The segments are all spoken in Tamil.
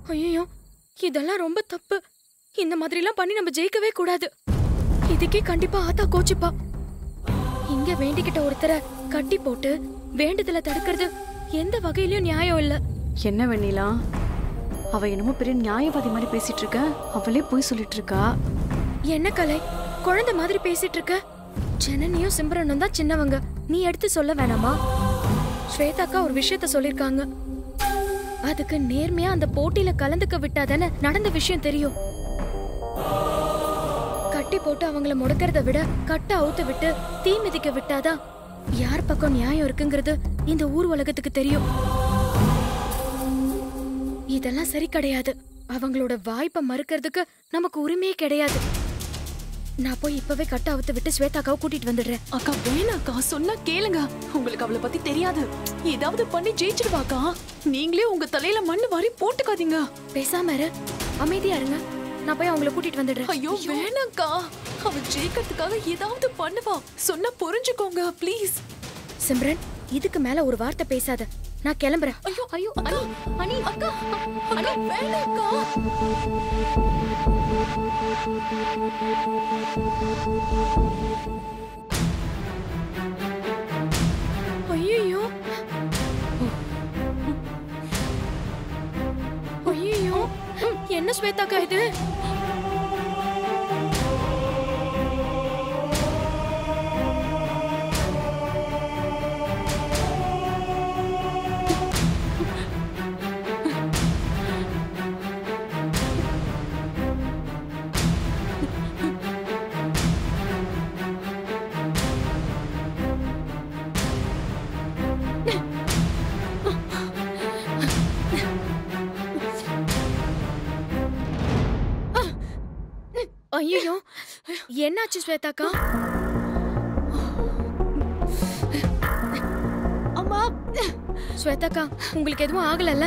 ஐயோ இதெல்லாம் ரொம்ப தப்பு இந்த மாதிரிலாம் பண்ணி நம்ம ஜெயிக்கவே கூடாது இதுக்கே கண்டிப்பா ஆத்தா கோச்சிப்பா இங்க வேண்டிக்கிட்ட ஒருத்தரை கட்டி போட்டு வேண்டுதல தடுக்கிறது எந்த வகையிலயும் நியாயம் இல்ல என்ன வெண்ணிலா அவ என்னமோ பெரிய நியாயவாதி மாதிரி பேசிட்டு இருக்க அவளே போய் சொல்லிட்டு இருக்கா என்ன கலை குழந்தை மாதிரி பேசிட்டு இருக்க ஜனனியும் சிம்ரனும் தான் சின்னவங்க நீ எடுத்து சொல்ல வேணாமா ஸ்வேதாக்கா ஒரு விஷயத்த சொல்லிருக்காங்க அதுக்கு நேர்மையா அந்த போட்டியில கலந்துக்க விட்டாதானே நடந்த விஷயம் தெரியும் கட்டி போட்டு அவங்கள முடக்கிறத விட கட்ட அவுத்து விட்டு தீ மிதிக்க விட்டாதான் யார் பக்கம் நியாயம் இருக்குங்கிறது இந்த ஊர் உலகத்துக்கு தெரியும் இதெல்லாம் சரி கிடையாது அவங்களோட வாய்ப்பை மறுக்கிறதுக்கு நமக்கு உரிமையே கிடையாது நான் போய் இப்பவே கட்ட அவுத்து விட்டு ஸ்வேதாக்காவை கூட்டிட்டு வந்துடுறேன் அக்கா வேணாக்கா சொன்னா கேளுங்க உங்களுக்கு அவளை பத்தி தெரியாது ஏதாவது பண்ணி ஜெயிச்சிடுவாக்கா நீங்களே உங்க தலையில மண்ணு வாரி போட்டுக்காதீங்க பேசாம இரு அமைதியா இருங்க நான் போய் அவங்கள கூட்டிட்டு வந்துடுறேன் ஐயோ வேணாக்கா அவ ஜெயிக்கிறதுக்காக ஏதாவது பண்ணுவா சொன்னா புரிஞ்சுக்கோங்க ப்ளீஸ் சிம்ரன் இதுக்கு மேல ஒரு வார்த்தை பேசாத நான் கிளம்புறேன் ஐயோ ஐயோ அனி அனி அக்கா அனி வேணாக்கா ஐயோ ஐயோ என்ன ஸ்வேதாக்கா இது ஐயோ என்னாச்சு ஸ்வேதாக்கா அம்மா ஸ்வேதாக்கா உங்களுக்கு எதுவும் ஆகலல்ல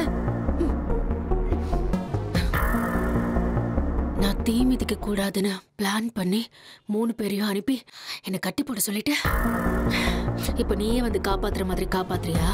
நான் தீ மிதிக்க கூடாதுன்னு பிளான் பண்ணி மூணு பேரையும் அனுப்பி என்னை கட்டி போட சொல்லிட்டு இப்ப நீயே வந்து காப்பாத்துற மாதிரி காப்பாத்துறியா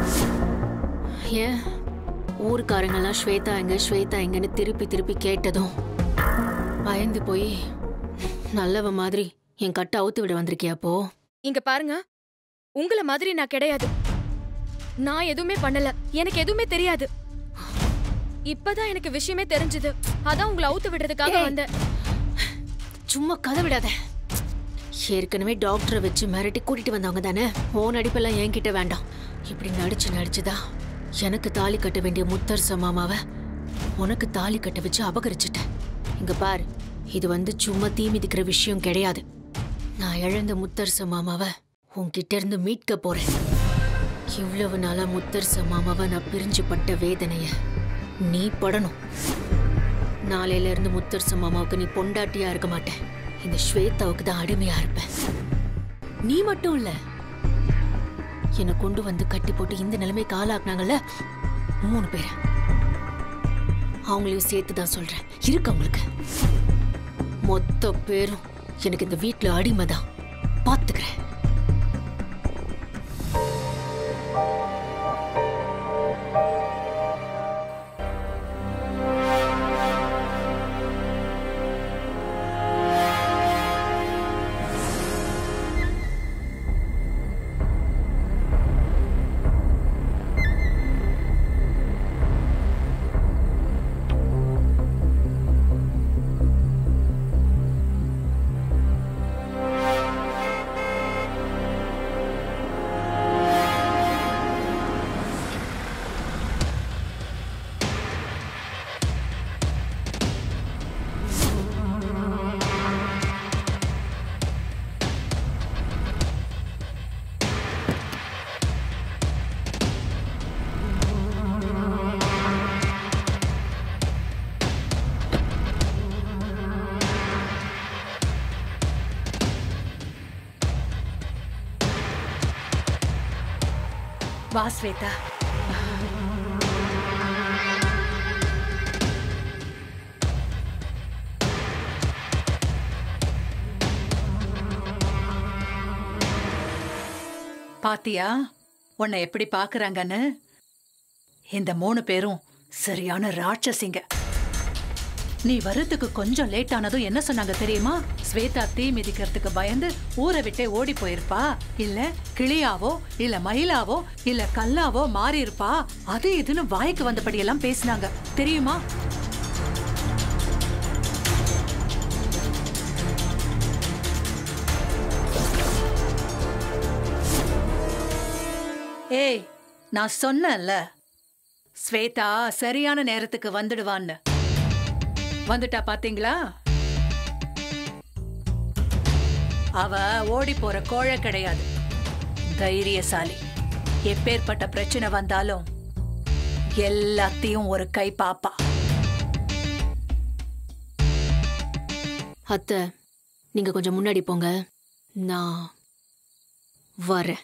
ஏன் ஊருக்காரங்கெல்லாம் ஸ்வேதா எங்க ஸ்வேதா எங்கன்னு திருப்பி திருப்பி கேட்டதும் பயந்து போய் நல்லவ மாதிரி என் கட்டை அவுத்து விட வந்திருக்கியா அப்போ இங்க பாருங்க உங்கள மாதிரி நான் கிடையாது நான் எதுவுமே பண்ணல எனக்கு எதுவுமே தெரியாது இப்பதான் எனக்கு விஷயமே தெரிஞ்சது அதான் உங்களை அவுத்து விடுறதுக்காக ஏய். வந்தேன் சும்மா கதை விடாத ஏற்கனவே டாக்டரை வச்சு மிரட்டி கூட்டிட்டு வந்தவங்க தானே ஓ நடிப்பெல்லாம் என்கிட்ட வேண்டாம் இப்படி நடிச்சு நடிச்சுதா எனக்கு தாலி கட்ட வேண்டிய முத்தரச மாமாவை உனக்கு தாலி கட்ட வச்சு அபகரிச்சுட்டேன் இங்க பார் இது வந்து சும்மா தீ மிதிக்கிற விஷயம் கிடையாது நான் இழந்த முத்தரச மாமாவை உன்கிட்ட இருந்து மீட்க போறேன் இவ்வளவு நாளா முத்தரச மாமாவை நான் பிரிஞ்சு பட்ட வேதனைய நீ படணும் நாளையில இருந்து முத்தரச மாமாவுக்கு நீ பொண்டாட்டியா இருக்க மாட்டேன் இந்த ஸ்வேதாவுக்கு தான் அடிமையா இருப்பேன் நீ மட்டும் இல்ல என்னை கொண்டு வந்து கட்டி போட்டு இந்த நிலைமைக்கு ஆளாக்குனாங்கல்ல மூணு பேர் அவங்களையும் சேர்த்து தான் சொல்றேன் இருக்கு அவங்களுக்கு மொத்த பேரும் எனக்கு இந்த வீட்டுல அடிமை தான் பாத்துக்கிறேன் வா ஸ்வேதா பாத்தியா உன்னை எப்படி பாக்குறாங்கன்னு இந்த மூணு பேரும் சரியான ராட்சசிங்க நீ வர்றதுக்கு கொஞ்சம் லேட் ஆனதும் என்ன சொன்னாங்க தெரியுமா ஸ்வேதா தீ மிதிக்கிறதுக்கு பயந்து ஊரை விட்டே ஓடி போயிருப்பா இல்ல கிளியாவோ இல்ல மயிலாவோ இல்ல கல்லாவோ மாறி இருப்பா அது இதுன்னு வாய்க்கு வந்தபடி எல்லாம் பேசினாங்க தெரியுமா ஏய் நான் சொன்னேன்ல ஸ்வேதா சரியான நேரத்துக்கு வந்துடுவான்னு வந்துட்டா பாத்தீங்களா அவ ஓடி போற கோழை கிடையாது தைரியசாலி எப்பேற்பட்ட பிரச்சனை வந்தாலும் எல்லாத்தையும் ஒரு கை பாப்பா அத்தை நீங்க கொஞ்சம் முன்னாடி போங்க நான் வரேன்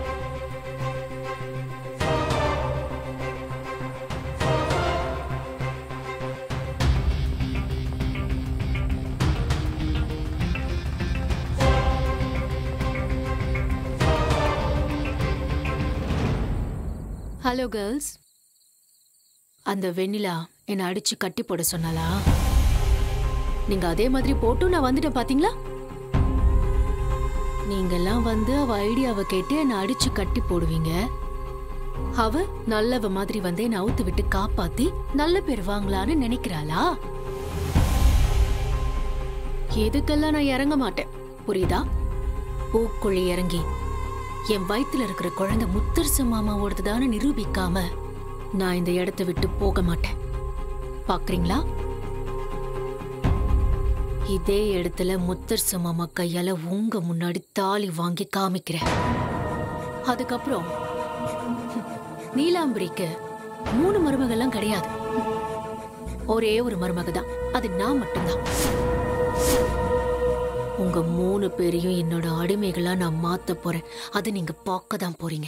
ஹலோ கேர்ள்ஸ் அந்த வெண்ணிலா என்னை அடிச்சு கட்டி போட சொன்னாலா நீங்க அதே மாதிரி போட்டும் நான் வந்துட்டேன் பாத்தீங்களா நீங்கெல்லாம் வந்து அவ ஐடியாவை கேட்டு என்னை அடிச்சு கட்டி போடுவீங்க அவ நல்லவ மாதிரி வந்து என்னை அவுத்து விட்டு காப்பாத்தி நல்ல பேர் வாங்கலான்னு நினைக்கிறாளா எதுக்கெல்லாம் நான் இறங்க மாட்டேன் புரியுதா பூக்குழி இறங்கி என் வயித்துல இருக்கிற குழந்தை முத்தரசு மாமாவோடதுதான்னு நிரூபிக்காம நான் இந்த இடத்தை விட்டு போக மாட்டேன் பாக்குறீங்களா இதே இடத்துல முத்தரசு மாமா கையால உங்க முன்னாடி தாலி வாங்கி காமிக்கிறேன் அதுக்கப்புறம் நீலாம்பரிக்கு மூணு மருமகள்லாம் கிடையாது ஒரே ஒரு மருமக தான் அது நான் மட்டும்தான் உங்க மூணு பேரையும் என்னோட அடிமைகளா நான் மாத்த போறேன் அதை நீங்க பார்க்க தான் போறீங்க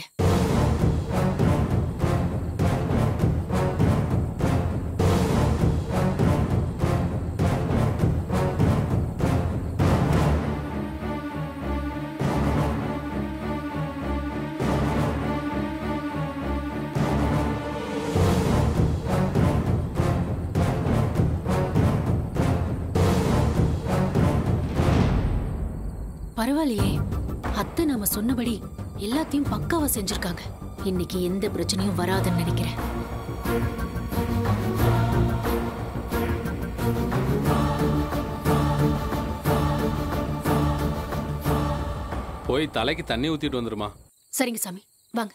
பரவாயில்லையே அத்தை நாம சொன்னபடி எல்லாத்தையும் பக்காவா செஞ்சிருக்காங்க இன்னைக்கு எந்த பிரச்சனையும் வராதுன்னு நினைக்கிறேன் போய் தலைக்கு தண்ணி ஊத்திட்டு வந்துருமா சரிங்க சாமி வாங்க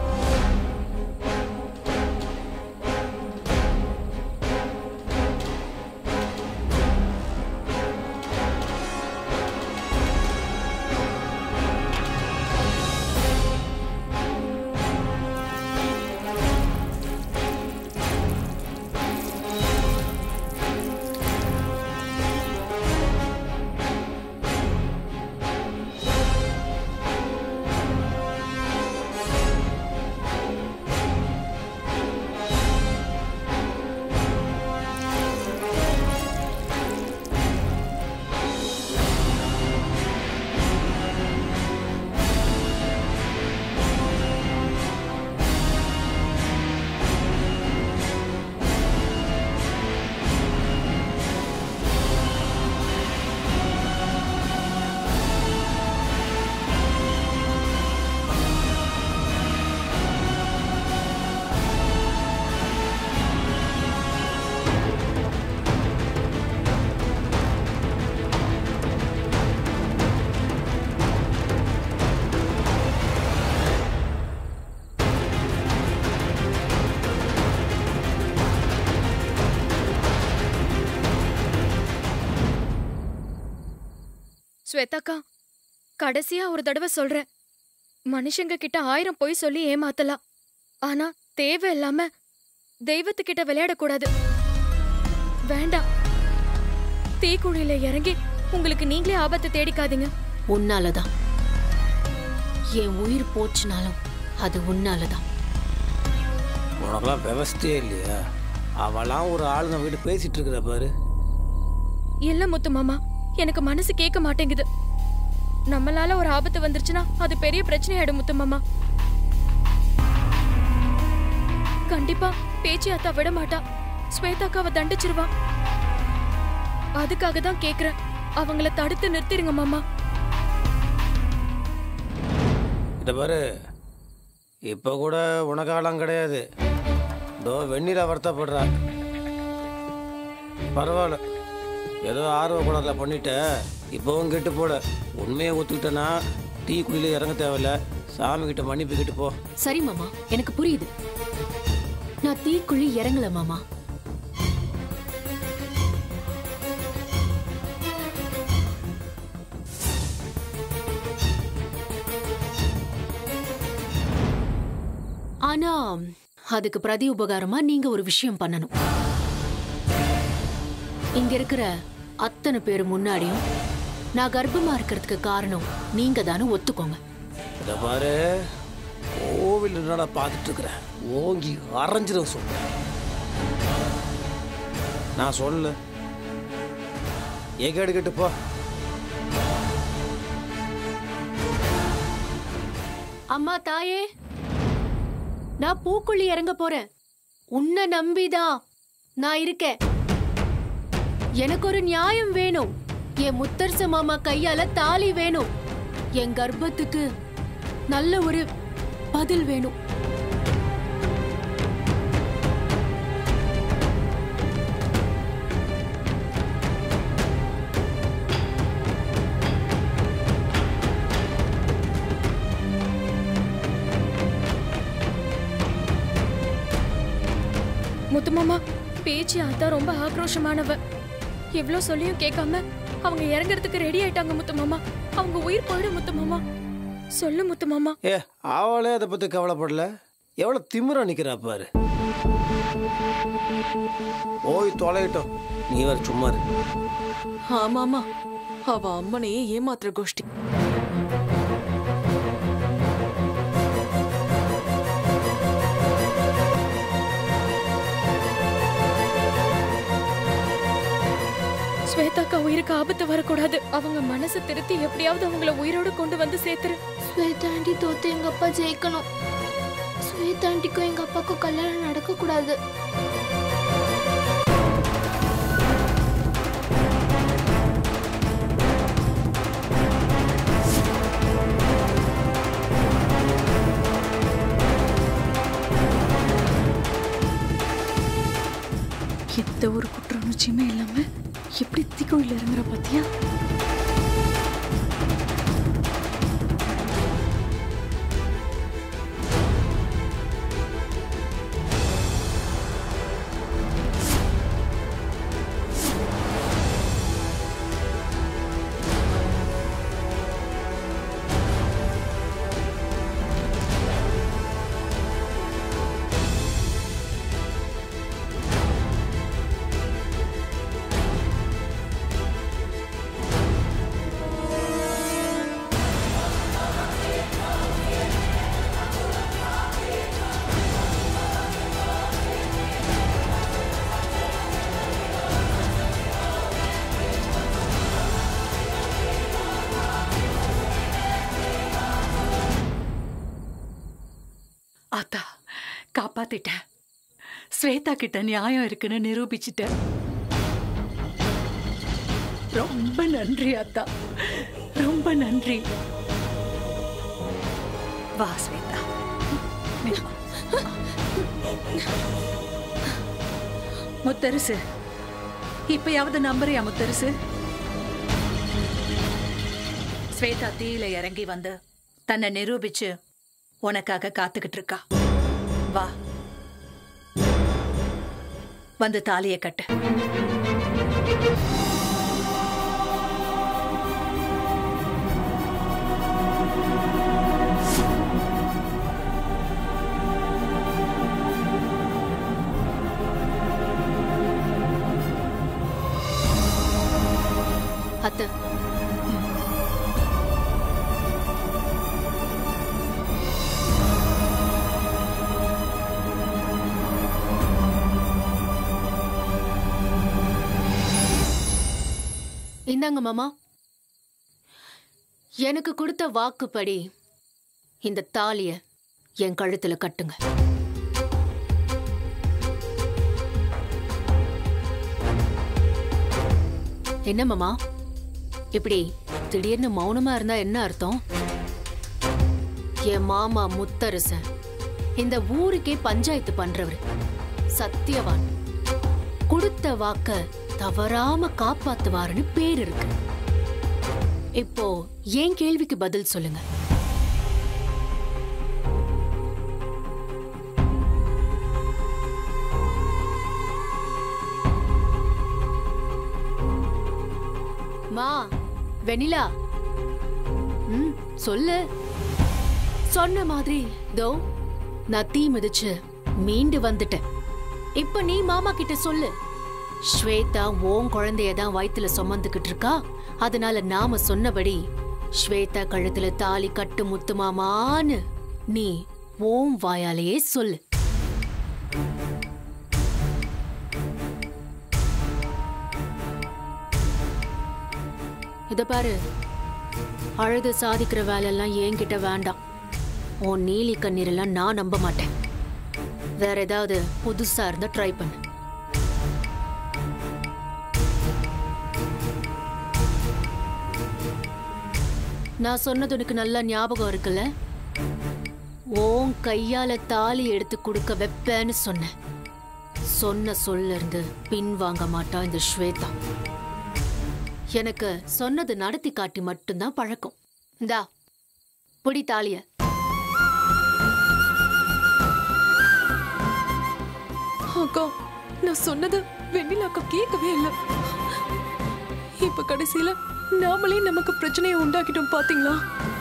ஸ்வேதாக்கா கடைசியா ஒரு தடவை சொல்றேன் மனுஷங்க கிட்ட ஆயிரம் பொய் சொல்லி ஏமாத்தலாம் ஆனா தேவையில்லாம தெய்வத்துக்கிட்ட விளையாடக்கூடாது வேண்டாம் தீக்குழியில இறங்கி உங்களுக்கு நீங்களே ஆபத்தை தேடிக்காதீங்க உன்னாலதான் என் உயிர் போச்சுனாலும் அது உன்னாலதான் உனக்கெல்லாம் விவஸ்தையே இல்லையா அவளாம் ஒரு ஆளுங்க வீடு பேசிட்டு இருக்கிற பாரு இல்ல முத்து மாமா எனக்கு மனசு கேட்க மாட்டேங்குது நம்மளால ஒரு ஆபத்து வந்துருச்சுன்னா அது பெரிய பிரச்சனை ஆயிடும் முத்து மாமா கண்டிப்பா பேச்சி அத்தா விட மாட்டா ஸ்வேதாக்காவை தண்டிச்சிருவா அதுக்காக தான் கேக்குறேன் அவங்கள தடுத்து நிறுத்திடுங்க மாமா இத பாரு இப்போ கூட உனக்காலம் கிடையாது இதோ வெந்நீரை வருத்தப்படுறா பரவாயில்ல ஏதோ ஆர்வ குணத்தில் பண்ணிட்ட இப்போவும் கெட்டு போல உண்மையை ஒத்துக்கிட்டேன்னா டீ குடியில இறங்க தேவையில்ல சாமி கிட்ட மன்னிப்பு கிட்டு போ சரி மாமா எனக்கு புரியுது நான் தீக்குழி இறங்கல மாமா ஆனா அதுக்கு பிரதி உபகாரமா நீங்க ஒரு விஷயம் பண்ணணும் இங்க இருக்கிற அத்தனை பேர் முன்னாடியும் நான் கர்ப்பமா இருக்கிறதுக்கு காரணம் நீங்க தானே ஒத்துக்கோங்க இத பாரு கோவில் என்னடா பார்த்துட்டு இருக்கிறேன் ஓங்கி அரைஞ்சிட சொல்ல நான் சொல்லு எங்க எடுக்கிட்டு போ அம்மா தாயே நான் பூக்குழி இறங்க போறேன் உன்னை நம்பிதான் நான் இருக்கேன் எனக்கு ஒரு நியாயம் வேணும் என் முத்தரச மாமா கையால தாலி வேணும் என் கர்ப்பத்துக்கு நல்ல ஒரு பதில் வேணும் முத்து மாமா பேச்சி அத்தா ரொம்ப ஆக்ரோஷமானவ எவ்வளவு சொல்லியும் கேட்காம அவங்க இறங்குறதுக்கு ரெடி ஆயிட்டாங்க முத்து மாமா அவங்க உயிர் போயிடும் முத்து மாமா சொல்லு முத்து மாமா ஏ அவளே அதை பத்தி கவலைப்படல எவ்வளவு திமிரா நிக்கிறா பாரு ஓய் தொலையிட்டோம் நீ வேற சும்மா இரு ஆமாமா அவ அம்மனையே ஏமாத்துற கோஷ்டி ஸ்வேதாக்கா உயிருக்கு ஆபத்து வரக்கூடாது அவங்க மனசை திருத்தி எப்படியாவது அவங்கள உயிரோட கொண்டு வந்து சேர்த்துரு ஸ்வேதா ஆண்டி தோத்து எங்க அப்பா ஜெயிக்கணும் ஸ்வேதா ஆண்டிக்கும் எங்க அப்பாவுக்கும் கல்யாணம் நடக்க கூடாது எந்த ஒரு குற்ற உணர்ச்சியுமே இல்லாம எப்படி தீக்கோயில் இறங்குற பாத்தியா ஆத்தா காப்பாத்திட்டேன் ஸ்வேதா கிட்ட நியாயம் இருக்குன்னு நிரூபிச்சிட்டேன் ரொம்ப நன்றி அத்தா ரொம்ப நன்றி வா ஸ்வேதா நீ வா. முத்தரசு இப்பயாவது நம்புறியா முத்தரசு ஸ்வேதா தீயில இறங்கி வந்து தன்னை நிரூபிச்சு உனக்காக காத்துக்கிட்டு இருக்கா வா வந்து தாலிய கட்டு அத்தை இந்தாங்க மாமா எனக்கு கொடுத்த வாக்குப்படி இந்த தாலிய என் கழுத்துல கட்டுங்க என்ன மாமா இப்படி திடீர்னு மௌனமா இருந்தா என்ன அர்த்தம் என் மாமா முத்தரசன் இந்த ஊருக்கே பஞ்சாயத்து பண்றவர் சத்தியவான் கொடுத்த வாக்க தவறாம காப்பாத்துவாருன்னு பேர் இருக்கு இப்போ ஏன் கேள்விக்கு பதில் சொல்லுங்க மா வெனிலா ம் சொல்லு சொன்ன மாதிரி தோ நான் தீ மிதிச்சு மீண்டு வந்துட்டேன் இப்ப நீ மாமா கிட்ட சொல்லு ஸ்வேதா ஓன் குழந்தைய தான் வயித்துல சுமந்துகிட்டு இருக்கா அதனால நாம சொன்னபடி ஸ்வேதா கழுத்துல தாலி கட்டு முத்து மாமான்னு நீ ஓம் வாயாலேயே சொல்லு இத பாரு அழுது சாதிக்கிற வேலையெல்லாம் என்கிட்ட வேண்டாம் உன் நீலி கண்ணீரெல்லாம் நான் நம்ப மாட்டேன் வேற ஏதாவது புதுசா இருந்தா ட்ரை பண்ணு நான் சொன்னது உனக்கு நல்லா ஞாபகம் இருக்குல்ல ஓன் கையால தாலி எடுத்து கொடுக்க வைப்பேன்னு சொன்னேன் சொன்ன சொல்ல இருந்து பின் வாங்க மாட்டா இந்த ஸ்வேதா எனக்கு சொன்னது நடத்தி காட்டி மட்டும்தான் பழக்கம் இந்தா புடி தாலிய அக்கா நான் சொன்னது வெண்ணிலா அக்கா கேட்கவே இல்லை இப்ப கடைசியில நாமளே நமக்கு பிரச்சனையை உண்டாக்கிட்டோம் பாத்தீங்களா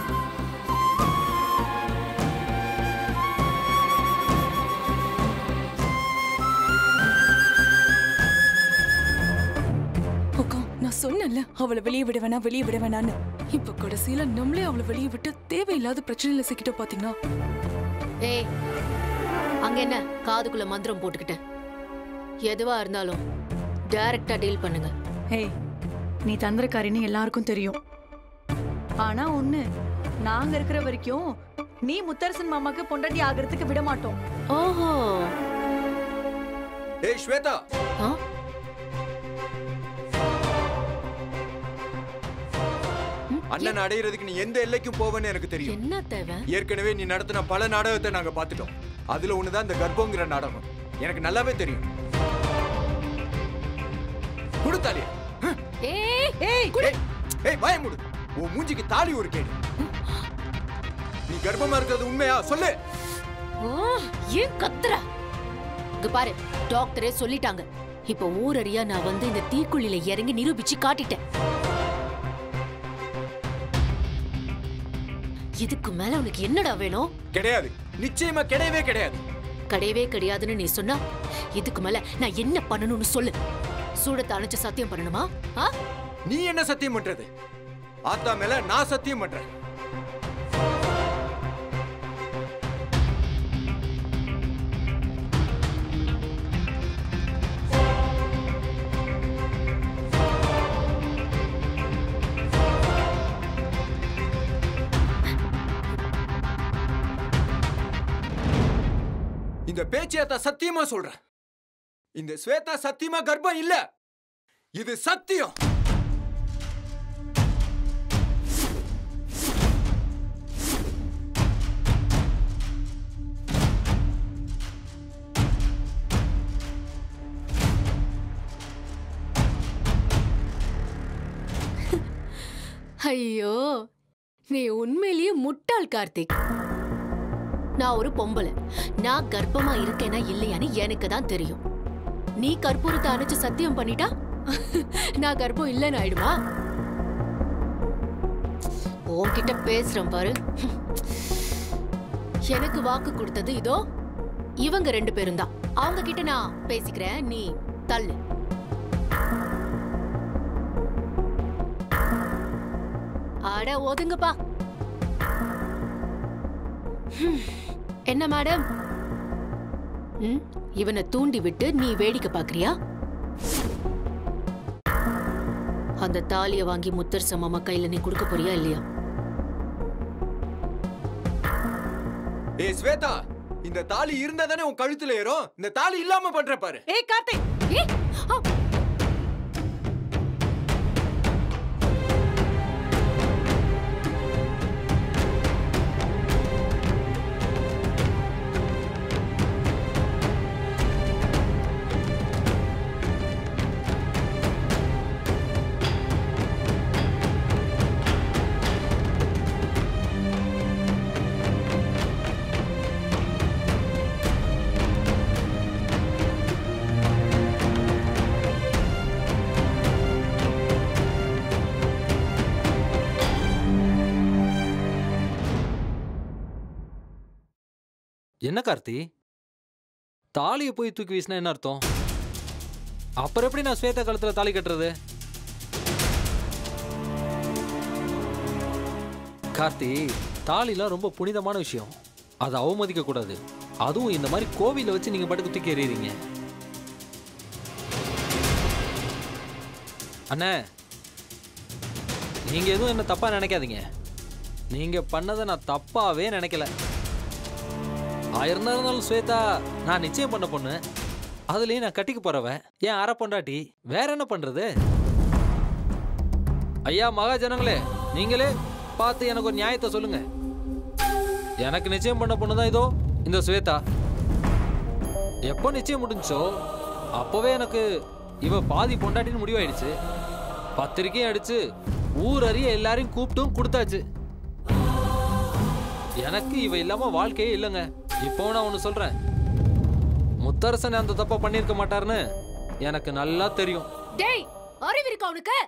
அக்கா நான் சொன்னேன்ல அவளை வெளியே விட வேணாம் வெளியே விட வேணான்னு இப்ப கடைசியில நம்மளே அவளை வெளியே விட்டு தேவையில்லாத பிரச்சனையில சிக்கிட்டோம் பாத்தீங்களா ஏய் அங்க என்ன காதுக்குள்ள மந்திரம் போட்டுக்கிட்டேன் எதுவா இருந்தாலும் டைரக்டா டீல் பண்ணுங்க ஏய் நீ தந்திரக்காரின்னு எல்லாருக்கும் தெரியும் ஆனா ஒண்ணு நாங்க இருக்கிற வரைக்கும் நீ முத்தரசன் மாமாக்கு பொண்டாட்டி ஆகிறதுக்கு விட மாட்டோம் ஓஹோ ஏய் ஸ்வேதா ஆ? அண்ணன் அடையிறதுக்கு நீ எந்த எல்லைக்கும் போவேன்னு எனக்கு தெரியும் என்ன தேவை ஏற்கனவே நீ நடத்தின பல நாடகத்தை நாங்க பார்த்துட்டோம் அதுல ஒண்ணுதான் இந்த கர்ப்பங்கிற நாடகம் எனக்கு நல்லாவே தெரியும் கொடுத்தாலியா ஏய் ஏய் ஏய் வாய மூடு உன் மூஞ்சிக்கு தாலி ஒரு கேடு நீ கர்ப்பமா இருக்கிறது உண்மையா சொல்லு ஓ, ஏன் கத்துற இங்க பாரு டாக்டரே சொல்லிட்டாங்க இப்ப ஊரறியா நான் வந்து இந்த தீக்குழியில இறங்கி நிரூபிச்சு காட்டிட்டேன் இதுக்கு மேல உனக்கு என்னடா வேணும் கிடையாது நிச்சயமா கிடையவே கிடையாது கிடையவே கிடையாதுன்னு நீ சொன்னா இதுக்கு மேல நான் என்ன பண்ணணும்னு சொல்லு சூடத்தை அணைச்சு சத்தியம் பண்ணணுமா ஆ? நீ என்ன சத்தியம் பண்றது ஆத்தா மேல நான் சத்தியம் பண்றேன் இந்த பேச்சியாத்தா சத்தியமா சொல்றேன் இந்த ஸ்வேதா சத்தியமா கர்ப்பம் இல்ல இது சத்தியம் ஐயோ நீ உண்மையிலேயே முட்டாள் கார்த்திக் நான் ஒரு பொம்பளை நான் கர்ப்பமா இருக்கேனா இல்லையான்னு எனக்கு தான் தெரியும் நீ கற்பூரத்தை அணைச்சு சத்தியம் பண்ணிட்டா நான் கர்ப்பம் இல்லைன்னு ஆயிடுமா உன்கிட்ட பேசுறேன் பாரு எனக்கு வாக்கு கொடுத்தது இதோ இவங்க ரெண்டு பேரும் தான் அவங்க கிட்ட நான் பேசிக்கிறேன் நீ தள்ளு அட ஒதுங்கப்பா ஹம். என்ன மேடம் ம், இவனை தூண்டி விட்டு நீ வேடிக்கை பாக்குறியா அந்த தாலிய வாங்கி முத்தர் சமமா கையில நீ கொடுக்க போறியா இல்லையா ஏய் ஸ்வேதா இந்த தாலி இருந்தா தானே உன் கழுத்துல ஏறும் இந்த தாலி இல்லாம பண்ற பாரு ஏய் கார்த்திக் ஏய், ஆ, என்ன கார்த்தி தாலியை போய் தூக்கி வீசினா என்ன அர்த்தம் அப்புறம் எப்படி நான் ஸ்வேதா கழுத்துல தாலி கட்டுறது கார்த்தி தாலிலாம் ரொம்ப புனிதமான விஷயம் அதை அவமதிக்க கூடாது அதுவும் இந்த மாதிரி கோவில வச்சு நீங்க பாட்டுக்கு தூக்கி எறியறீங்க அண்ணே நீங்க எதுவும் என்ன தப்பா நினைக்காதீங்க நீங்க பண்ணதை நான் தப்பாவே நினைக்கல ஆயிரம் இருந்தாலும் ஸ்வேதா நான் நிச்சயம் பண்ண பொண்ணு அதுலயும் நான் கட்டிக்க போறவன் ஏன் அரை பொண்டாட்டி வேற என்ன பண்றது ஐயா மகாஜனங்களே நீங்களே பார்த்து எனக்கு ஒரு நியாயத்தை சொல்லுங்க எனக்கு நிச்சயம் பண்ண பொண்ணு தான் இதோ இந்த ஸ்வேதா எப்போ நிச்சயம் முடிஞ்சோ அப்போவே எனக்கு இவ பாதி பொண்டாட்டின்னு முடிவாயிடுச்சு பத்திரிக்கையும் அடிச்சு ஊர் அறிய எல்லாரையும் கூப்பிட்டும் கொடுத்தாச்சு எனக்கு இவ இல்லாம வாழ்க்கையே இல்லைங்க இப்போ நான் ஒன்று சொல்றேன் முத்தரசன் அந்த தப்பை பண்ணியிருக்க மாட்டாருன்னு எனக்கு நல்லா தெரியும் டேய் அறிவு இருக்கா உனக்கு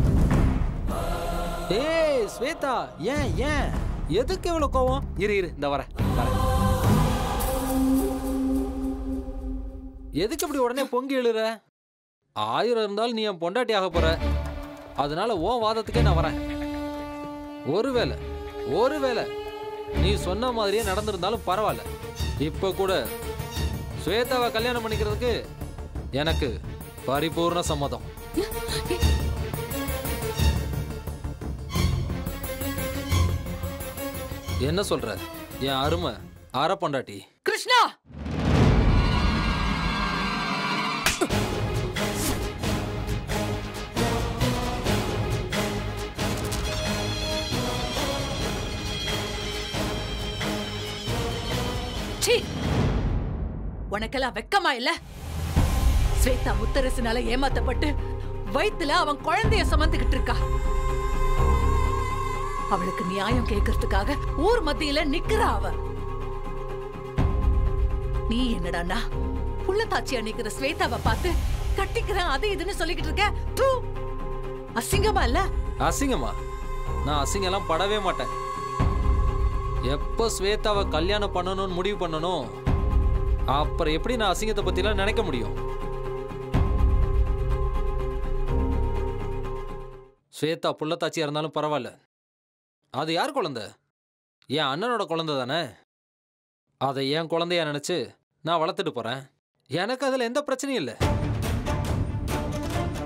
ஏய் ஸ்வேதா ஏன் ஏன் எதுக்கு இவ்வளவு கோவம் இரு இரு இந்த வரேன் வரேன் எதுக்கு இப்படி உடனே பொங்கி எழுற ஆயிரம் இருந்தாலும் நீ என் பொண்டாட்டி ஆக போற அதனால உன் வாதத்துக்கே நான் வரேன் ஒருவேளை ஒருவேளை நீ சொன்ன மாதிரியே நடந்திருந்தாலும் பரவாயில்ல இப்ப கூட ஸ்வேதாவை கல்யாணம் பண்ணிக்கிறதுக்கு எனக்கு பரிபூர்ண சம்மதம் என்ன சொல்ற என் அருமை அற பொண்டாட்டி கிருஷ்ணா சீ உனக்கெல்லாம் வெக்கமா இல்ல ஸ்வேதா முத்தரசனால ஏமாத்தப்பட்டு வயித்துல அவன் குழந்தைய சுமந்துகிட்டு இருக்கா அவளுக்கு நியாயம் கேட்கறதுக்காக ஊர் மத்தியில நிக்கிறா அவ நீ என்னடான்னா புள்ளத்தாச்சியா நிக்கிற ஸ்வேதாவை பார்த்து கட்டிக்கிறேன் அது இதுன்னு சொல்லிக்கிட்டு இருக்க தூ அசிங்கமா இல்ல அசிங்கமா நான் அசிங்கம்லாம் படவே மாட்டேன் எப்போ ஸ்வேதாவை கல்யாணம் பண்ணணும்னு முடிவு பண்ணணும் அப்புறம் எப்படி நான் அசிங்கத்தை பத்திலாம் நினைக்க முடியும் ஸ்வேதா புள்ளத்தாச்சியா இருந்தாலும் பரவாயில்ல அது யார் குழந்தை என் அண்ணனோட குழந்தை தானே அதை என் குழந்தையா நினைச்சு நான் வளர்த்துட்டு போறேன் எனக்கு அதுல எந்த பிரச்சனையும் இல்லை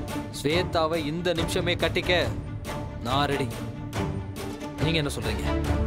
ஸ்வேதாவை இந்த நிமிஷமே கட்டிக்க நான் ரெடி நீங்க என்ன சொல்றீங்க